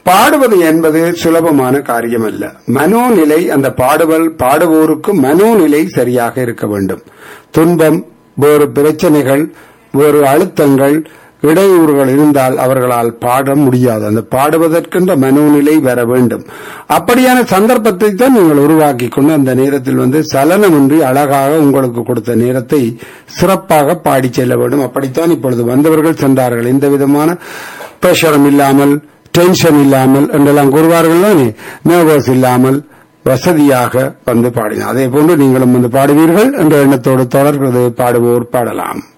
பாடுவது என்பது சுலபமான காரியம் அல்ல மனோநிலை அந்த பாடுவல் பாடுவோருக்கு மனோநிலை சரியாக இருக்க வேண்டும் துன்பம் வேறு பிரச்சனைகள் வேறு அழுத்தங்கள் இடையூறுகள் இருந்தால் அவர்களால் பாட முடியாது அந்த பாடுவதற்கென்ற மனோநிலை வர வேண்டும் அப்படியான சந்தர்ப்பத்தை தான் நீங்கள் உருவாக்கி கொண்டு அந்த நேரத்தில் வந்து சலனமின்றி அழகாக உங்களுக்கு கொடுத்த நேரத்தை சிறப்பாக பாடி செல்ல வேண்டும் அப்படித்தான் இப்பொழுது வந்தவர்கள் சென்றார்கள் எந்த விதமான பிரஷரும் இல்லாமல் டென்ஷன் இல்லாமல் என்றெல்லாம் கூறுவார்கள் தானே நர்வஸ் இல்லாமல் வசதியாக வந்து பாடினார் அதே போன்று நீங்களும் வந்து பாடுவீர்கள் என்ற எண்ணத்தோடு தொடர்கிறது பாடுவோர் பாடலாம்